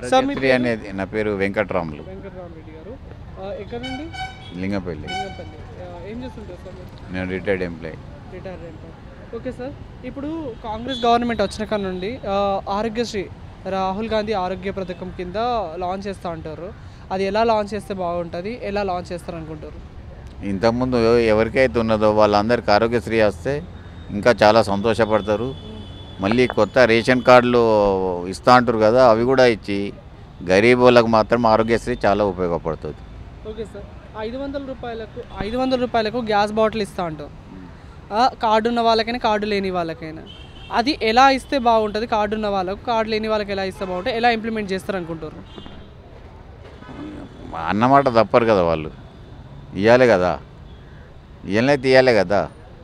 Sir మీ శ్రీ అనేది నా పేరు వెంకట్రాములు వెంకటరామరెడ్డి గారు ఆ, ఎక్కడ నుండి లింగపల్లి లింగంపల్లి ఆ, ఏం చేస్తుంటారు సార్ మీరు నేను రిటైర్డ్ ఎంప్లాయీ రిటైర్ అయిపోయారు ఓకే సార్ ఇప్పుడు కాంగ్రెస్ గవర్నమెంట్ వచ్చిన కాడ నుండి ఆ, ఆరోగ్యశ్రీ రాహుల్ గాంధీ ఆరోగ్య పథకం కింద లాంచ్ చేస్తూ ఉంటారు అది ఎలా లాంచ్ చేస్తే బాగుంటుంది ఎలా లాంచ్ చేస్తారు అనుకుంటారు ఇంతకుముందు ఎవరికైతే ఉన్నదో వాళ్ళందరికీ ఆరోగ్యశ్రీ వస్తే ఇంకా చాలా సంతోషపడతారు మళ్ళీ కొత్త రేషన్ కార్డులు ఇస్తా అంటారు కదా అవి కూడా ఇచ్చి గరీబ్ వాళ్ళకి మాత్రం ఆరోగ్యశ్రీ చాలా ఉపయోగపడుతుంది ఓకే సార్ ఐదు వందల రూపాయలకు ఐదు వందల రూపాయలకు గ్యాస్ బాటిల్ ఇస్తా అంటారు ఆ, కార్డు ఉన్న వాళ్ళకైనా కార్డు లేని వాళ్ళకైనా అది ఎలా ఇస్తే బాగుంటుంది కార్డు ఉన్న వాళ్ళకు కార్డు లేని వాళ్ళకి ఎలా ఇస్తే బాగుంటుంది ఎలా ఇంప్లిమెంట్ చేస్తారు అనుకుంటారు అన్నమాట తప్పరు కదా వాళ్ళు ఇవ్వాలి కదా ఇవ్వలైతే ఇవ్వాలి కదా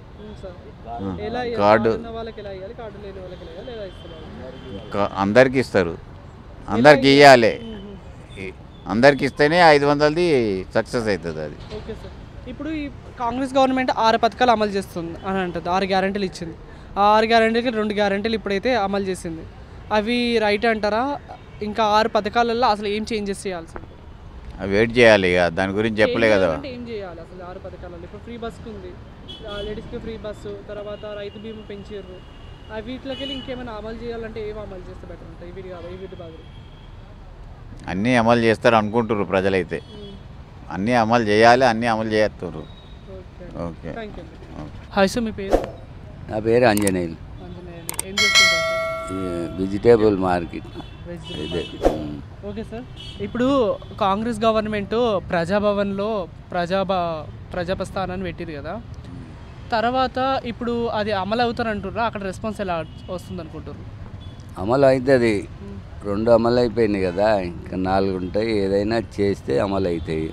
ఆ, ఎలా కార్డు ఉన్న వాళ్ళకి ఎలా ఇవ్వాలి కార్డు లేని వాళ్ళకి ఎలా ఇవ్వాలి ఎలా ఇస్తే బాగుంటుంది క- అందరికి ఇస్తారు అందరికి ఇవ్వాలి ఈ- అందరికి ఇస్తేనే ఐదు వందలది సక్సెస్ అవుతుంది అది ఓకే సార్ ఇప్పుడు ఈ కాంగ్రెస్ గవర్నమెంట్ ఆరు పథకాలు అమలు చేస్తుంది అని అంటుంది ఆరు గ్యారంటీలు ఇచ్చింది ఆ ఆరు గ్యారంటీలకి రెండు గ్యారంటీలు ఇప్పుడైతే అమలు చేసింది అవి రైట్ అంటారా ఇంకా ఆరు పథకాలలో అసలు ఏం చేంజెస్ చేయాల్సి ఉంటుంది? అవి వెయిట్ చేయాలి ఇక దాని గురించి చెప్పలే Change కదా చేయాలంటే ఏం చేయాలి అసలు ఆరు పథకాలలో ఇప్పుడు ఫ్రీ బస్కి ఉంది లేడీస్కి ఫ్రీ బస్సు తర్వాత రైతు బీమా పెంచారు అవి వీటిలోకి వెళ్ళి ఇంకేమైనా అమలు చేయాలంటే ఏం అమలు చేస్తే బెటర్ ఉంటాయి వీటి కాదు వీటి బాగా అన్నీ అమలు చేస్తారు అనుకుంటున్నారు ప్రజలైతే అన్నీ అమలు చేయాలి అన్నీ అమలు చేస్తారు okay okay thank you okay hi sir మీ పేరు నా పేరు అంజనేయులు ఆంజనేయులు ఏం చేస్తుంటారు సార్ ఇది వెజిటేబుల్ మార్కెట్ వెజిటబుల్ ఇదే ఉమ్. ఓకే సార్ ఇప్పుడు కాంగ్రెస్ గవర్నమెంట్ ప్రజాభవన్లో ప్రజాభ ప్రజాప్రస్థానాన్ని పెట్టింది కదా తర్వాత ఇప్పుడు అది అమలు అవుతారు అంటుర్రా అక్కడ రెస్పాన్స్ ఎలా వస్తుంది అనుకుంటారు అమలు అవుతుంది రెండు అమలు అయిపోయినాయి కదా ఇంకా నాలుగు ఉంటాయి ఏదైనా చేస్తే అమలు అవుతాయి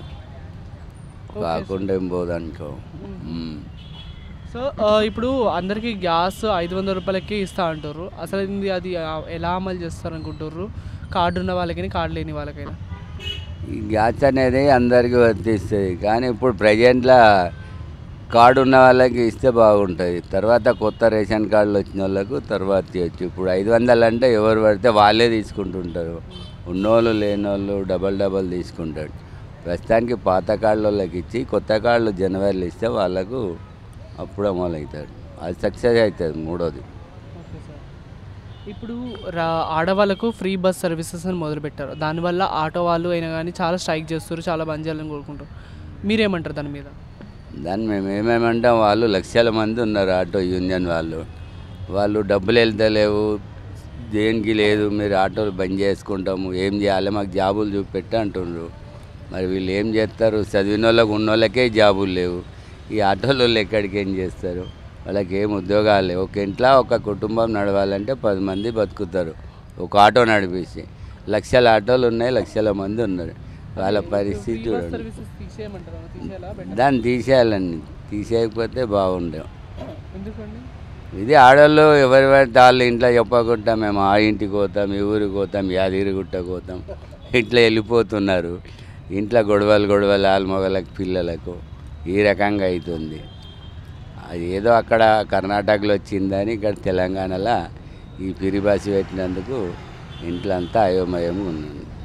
కాకుండా ఏం పోదనుకో ఉమ్. సో ఆ, ఇప్పుడు అందరికీ గ్యాస్ ఐదు వందల రూపాయలకి ఇస్తా అంటారు అసలు ఇది అది ఆ, ఎలా అమలు చేస్తారు అనుకుంటారు కార్డు ఉన్న వాళ్ళకైనా కార్డు లేని వాళ్ళకైనా ఈ గ్యాస్ అనేది అందరికీ వర్తిస్తుంది కానీ ఇప్పుడు ప్రజెంట్లో కార్డు ఉన్న వాళ్ళకి ఇస్తే బాగుంటుంది తర్వాత కొత్త రేషన్ కార్డులు వచ్చిన వాళ్ళకు తర్వాత చేయొచ్చు ఇప్పుడు ఐదు వందలు అంటే ఎవరు పడితే వాళ్ళే తీసుకుంటుంటారు ఉన్నోళ్ళు లేనోళ్ళు డబల్ డబల్ తీసుకుంటాడు ప్రస్తుతానికి పాత కార్డుల వాళ్ళకి ఇచ్చి కొత్త కార్డులు జనవరిలో ఇస్తే వాళ్ళకు అప్పుడు అమలు అవుతాడు అది సక్సెస్ అవుతుంది మూడోది ఓకే సార్ ఇప్పుడు రా ఆడవాళ్ళకు ఫ్రీ బస్ సర్వీసెస్ అని మొదలుపెట్టారు దానివల్ల ఆటో వాళ్ళు అయినా కానీ చాలా స్ట్రైక్ చేస్తారు చాలా బంద్ చేయాలని కోరుకుంటారు మీరేమంటారు దాని మీద దాన్ని మేము ఏమేమంటాం వాళ్ళు లక్షల మంది ఉన్నారు ఆటో యూనియన్ వాళ్ళు వాళ్ళు డబ్బులు వెళ్తలేవు దేనికి లేదు మీరు ఆటోలు బంద్ చేసుకుంటాము ఏం చేయాలి మాకు జాబులు చూపెట్టి అంటుండ్రు మరి వీళ్ళు ఏం చేస్తారు చదివిన వాళ్ళకి ఉన్న వాళ్ళకే జాబులు లేవు ఈ ఆటోలు వాళ్ళు ఎక్కడికి ఏం చేస్తారు వాళ్ళకి ఏం ఉద్యోగాలు లేవు ఒక ఇంట్లో ఒక కుటుంబం నడవాలంటే పది మంది బతుకుతారు ఒక ఆటో నడిపేసి లక్షల ఆటోలు ఉన్నాయి లక్షల మంది ఉన్నారు వాళ్ళ పరిస్థితి ఫ్రీ బస్ చూడండి సర్వీసెస్ తీసేయమంటారు తీసేయాలా బెటర్ దాన్ని తీసేయాలండి తీసేయకపోతే బాగుండే ఎందుకండి ఇది ఆడవాళ్ళు ఎవరి పడితే వాళ్ళ ఇంట్లో చెప్పకుండా మేము ఆ ఇంటికి పోతాం ఈ ఊరికి పోతాం యాదగిరిగుట్టకు పోతాం ఇట్లా వెళ్ళిపోతున్నారు ఇంట్లో గొడవలు గొడవలు వాళ్ళ మగలకు పిల్లలకు ఈ రకంగా అవుతుంది అది ఏదో అక్కడ కర్ణాటకలో వచ్చిందని ఇక్కడ తెలంగాణలో ఈ పిరిబాసి పెట్టినందుకు ఇంట్లో అంతా అయోమయంగా ఉన్నది